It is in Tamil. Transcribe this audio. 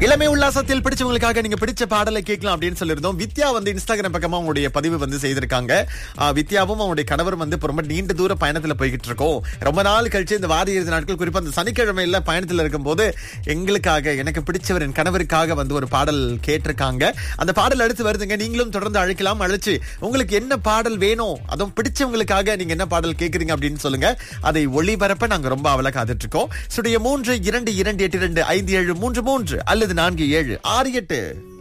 இளமை உல்லாசத்தில் பிடிச்சவங்களுக்காக நீங்க பிடிச்ச பாடலை கேட்கலாம் அப்படின்னு சொல்லியிருந்தோம் வித்யா வந்து இன்ஸ்டாகிராம் பக்கமா அவங்களுடைய பதிவு வந்து செய்திருக்காங்க ஆஹ் வித்யாவும் அவங்களுடைய கணவர் வந்து இப்ப ரொம்ப நீண்ட தூர பயணத்துல போய்கிட்டு இருக்கோம் ரொம்ப நாள் கழிச்சு இந்த வார இறுதி நாட்கள் குறிப்பா இந்த சனிக்கிழமையில பயணத்துல இருக்கும்போது எங்களுக்காக எனக்கு பிடிச்சவர் என் கணவருக்காக வந்து ஒரு பாடல் கேட்டிருக்காங்க அந்த பாடல் அடுத்து வருதுங்க நீங்களும் தொடர்ந்து அழைக்கலாம் அழைச்சு உங்களுக்கு என்ன பாடல் வேணும் அதுவும் பிடிச்சவங்களுக்காக நீங்க என்ன பாடல் கேக்குறீங்க அப்படின்னு சொல்லுங்க அதை ஒளிபரப்ப நாங்க ரொம்ப அவல காத்துட்டு இருக்கோம் சுடைய மூன்று இரண்டு இரண்டு எட்டு இரண்டு ஐந்து ஏழு மூன்று மூன்று அல்லது நான்கு ஏழு ஆறு எட்டு